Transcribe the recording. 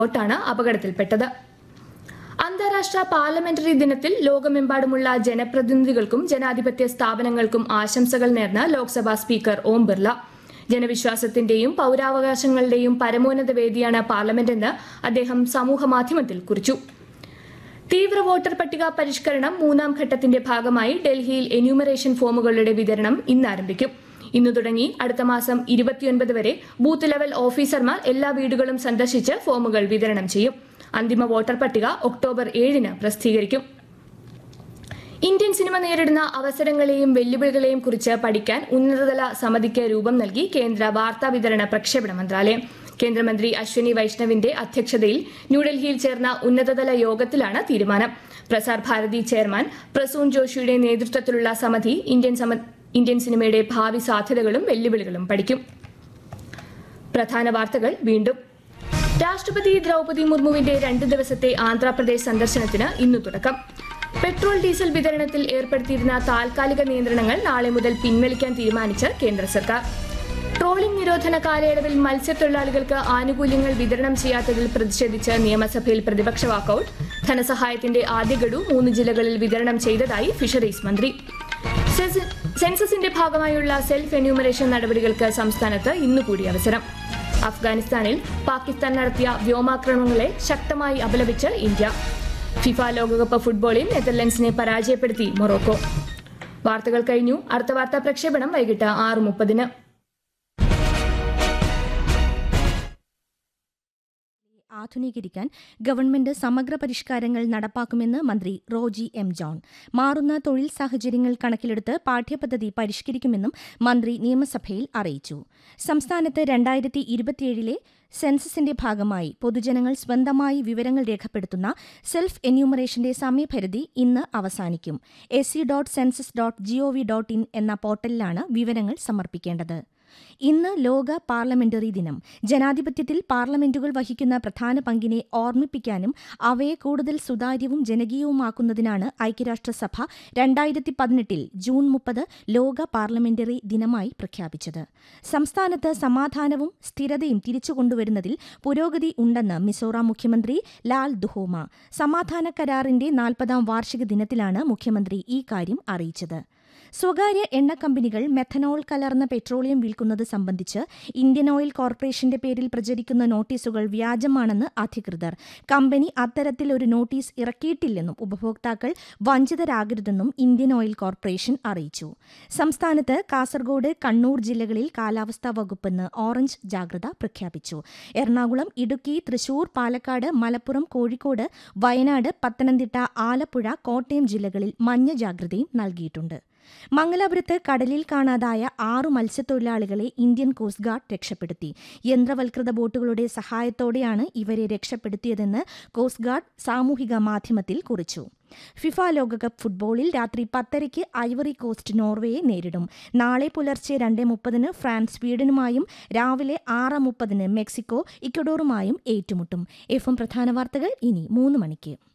ബോട്ടാണ് അപകടത്തിൽപ്പെട്ടത് അന്താരാഷ്ട്ര പാർലമെന്ററി ദിനത്തിൽ ലോകമെമ്പാടുമുള്ള ജനപ്രതിനിധികൾക്കും ജനാധിപത്യ സ്ഥാപനങ്ങൾക്കും ആശംസകൾ നേർന്ന് ലോക്സഭാ സ്പീക്കർ ഓം ബിർള ജനവിശ്വാസത്തിന്റെയും പൌരാവകാശങ്ങളുടെയും പരമോന്നത വേദിയാണ് പാർലമെന്റെന്ന് അദ്ദേഹം സമൂഹമാധ്യമത്തിൽ കുറിച്ചു തീവ്ര വോട്ടർ പട്ടിക പരിഷ്കരണം മൂന്നാം ഘട്ടത്തിന്റെ ഭാഗമായി ഡൽഹിയിൽ എന്യൂമറേഷൻ ഫോമുകളുടെ വിതരണം ഇന്ന് ആരംഭിക്കും ഇന്നു തുടങ്ങി അടുത്ത മാസം ഇരുപത്തിയൊൻപത് വരെ ബൂത്ത് ലെവൽ ഓഫീസർമാർ എല്ലാ വീടുകളും സന്ദർശിച്ച് ഫോമുകൾ വിതരണം ചെയ്യും അന്തിമ വോട്ടർ പട്ടിക ഒക്ടോബർ ഏഴിന് പ്രസിദ്ധീകരിക്കും ഇന്ത്യൻ സിനിമ നേരിടുന്ന അവസരങ്ങളെയും വെല്ലുവിളികളെയും കുറിച്ച് പഠിക്കാൻ ഉന്നതതല സമിതിക്ക് രൂപം നൽകി കേന്ദ്ര വാർത്താ വിതരണ പ്രക്ഷേപണ മന്ത്രാലയം കേന്ദ്രമന്ത്രി അശ്വിനി വൈഷ്ണവിന്റെ അധ്യക്ഷതയിൽ ന്യൂഡൽഹിയിൽ ചേർന്ന ഉന്നതതല യോഗത്തിലാണ് തീരുമാനം പ്രസാർ ഭാരതി ചെയർമാൻ പ്രസൂൺ ജോഷിയുടെ നേതൃത്വത്തിലുള്ള സമിതി ഇന്ത്യൻ സമ- ഇന്ത്യൻ സിനിമയുടെ ഭാവി സാധ്യതകളും വെല്ലുവിളികളും പഠിക്കും പ്രധാന വാർത്തകൾ വീണ്ടും രാഷ്ട്രപതി ദ്രൗപദി മുർമുവിന്റെ രണ്ട് ദിവസത്തെ ആന്ധ്രാപ്രദേശ് സന്ദർശനത്തിന് ഇന്നു തുടക്കം പെട്രോൾ ഡീസൽ വിതരണത്തിൽ ഏർപ്പെടുത്തിയിരുന്ന താൽക്കാലിക നിയന്ത്രണങ്ങൾ നാളെ മുതൽ പിൻവലിക്കാൻ തീരുമാനിച്ച് കേന്ദ്ര സർക്കാർ ട്രോളിംഗ് നിരോധന കാലയളവിൽ മത്സ്യത്തൊഴിലാളികൾക്ക് ആനുകൂല്യങ്ങൾ വിതരണം ചെയ്യാത്തതിൽ പ്രതിഷേധിച്ച് നിയമസഭയിൽ പ്രതിപക്ഷ വാക്കൌട്ട് ധനസഹായത്തിന്റെ ആദ്യ ഗഡു മൂന്ന് ജില്ലകളിൽ വിതരണം ചെയ്തതായി ഫിഷറീസ് മന്ത്രി സെസ്- സെൻസസിന്റെ ഭാഗമായുള്ള സെൽഫ് എന്യൂമറേഷൻ നടപടികൾക്ക് സംസ്ഥാനത്ത് ഇന്നു കൂടി അവസരം അഫ്ഗാനിസ്ഥാനിൽ പാകിസ്ഥാൻ നടത്തിയ വ്യോമാക്രമണങ്ങളെ ശക്തമായി അപലപിച്ച് ഇന്ത്യ ഫിഫ ലോകകപ്പ് ഫുട്ബോളിൽ നെതർലൻഡ്സിനെ പരാജയപ്പെടുത്തി മൊറോക്കോ വാർത്തകൾ കഴിഞ്ഞു അടുത്ത വാർത്താ പ്രക്ഷേപണം വൈകിട്ട് ആറ് മുപ്പതിന് ആധുനീകരിക്കാൻ ഗവൺമെന്റ് സമഗ്ര പരിഷ്കാരങ്ങൾ നടപ്പാക്കുമെന്ന് മന്ത്രി റോജി എം ജോൺ മാറുന്ന തൊഴിൽ സാഹചര്യങ്ങൾ കണക്കിലെടുത്ത് പാഠ്യപദ്ധതി പരിഷ്കരിക്കുമെന്നും മന്ത്രി നിയമസഭയിൽ അറിയിച്ചു സംസ്ഥാനത്ത് രണ്ടായിരത്തി ഇരുപത്തിയേഴിലെ സെൻസസിന്റെ ഭാഗമായി പൊതുജനങ്ങൾ സ്വന്തമായി വിവരങ്ങൾ രേഖപ്പെടുത്തുന്ന സെൽഫ് എന്യൂമറേഷന്റെ സമയപരിധി ഇന്ന് അവസാനിക്കും S C dot census dot G O V dot in എന്ന പോർട്ടലിലാണ് വിവരങ്ങൾ സമർപ്പിക്കേണ്ടത് ഇന്ന് ലോക പാർലമെന്ററി ദിനം ജനാധിപത്യത്തിൽ പാർലമെന്റുകൾ വഹിക്കുന്ന പ്രധാന പങ്കിനെ ഓർമ്മിപ്പിക്കാനും അവയെ കൂടുതൽ സുതാര്യവും ജനകീയവുമാക്കുന്നതിനാണ് ഐക്യരാഷ്ട്രസഭ രണ്ടായിരത്തി പതിനെട്ടിൽ ജൂൺ മുപ്പത് ലോക പാർലമെന്ററി ദിനമായി പ്രഖ്യാപിച്ചത് സംസ്ഥാനത്ത് സമാധാനവും സ്ഥിരതയും തിരിച്ചുകൊണ്ടുവരുന്നതിൽ പുരോഗതി ഉണ്ടെന്ന് മിസോറാം മുഖ്യമന്ത്രി ലാൽ ദുഹോമ സമാധാന കരാറിന്റെ നാൽപ്പതാം വാർഷിക ദിനത്തിലാണ് മുഖ്യമന്ത്രി ഈ കാര്യം അറിയിച്ചത് സ്വകാര്യ എണ്ണ കമ്പനികൾ മെഥനോൾ കലർന്ന പെട്രോളിയം വിൽക്കുന്നത് സംബന്ധിച്ച് ഇന്ത്യൻ ഓയിൽ കോർപ്പറേഷന്റെ പേരിൽ പ്രചരിക്കുന്ന നോട്ടീസുകൾ വ്യാജമാണെന്ന് അധികൃതർ കമ്പനി അത്തരത്തിൽ ഒരു നോട്ടീസ് ഇറക്കിയിട്ടില്ലെന്നും ഉപഭോക്താക്കൾ വഞ്ചിതരാകരുതെന്നും ഇന്ത്യൻ ഓയിൽ കോർപ്പറേഷൻ അറിയിച്ചു സംസ്ഥാനത്ത് കാസർഗോഡ് കണ്ണൂർ ജില്ലകളിൽ കാലാവസ്ഥാ വകുപ്പ് ഇന്ന് ഓറഞ്ച് ജാഗ്രത പ്രഖ്യാപിച്ചു എറണാകുളം ഇടുക്കി തൃശൂർ പാലക്കാട് മലപ്പുറം കോഴിക്കോട് വയനാട് പത്തനംതിട്ട ആലപ്പുഴ കോട്ടയം ജില്ലകളിൽ മഞ്ഞ ജാഗ്രതയും നൽകിയിട്ടുണ്ട് മംഗലാപുരത്ത് കടലിൽ കാണാതായ ആറു മത്സ്യത്തൊഴിലാളികളെ ഇന്ത്യൻ കോസ്റ്റ് ഗാർഡ് രക്ഷപ്പെടുത്തി യന്ത്രവൽകൃത ബോട്ടുകളുടെ സഹായത്തോടെയാണ് ഇവരെ രക്ഷപ്പെടുത്തിയതെന്ന് കോസ്റ്റ് ഗാർഡ് സാമൂഹിക മാധ്യമത്തിൽ കുറിച്ചു ഫിഫ ലോകകപ്പ് ഫുട്ബോളിൽ രാത്രി പത്തരയ്ക്ക് ഐവറി കോസ്റ്റ് നോർവേയെ നേരിടും നാളെ പുലർച്ചെ രണ്ട് മുപ്പതിന് ഫ്രാൻസ് സ്വീഡനുമായും രാവിലെ ആറ് മുപ്പതിന് മെക്സിക്കോ ഇക്വഡോറുമായും ഏറ്റുമുട്ടും എഫ് എം പ്രധാന വാർത്തകൾ ഇനി മൂന്ന് മണിക്ക്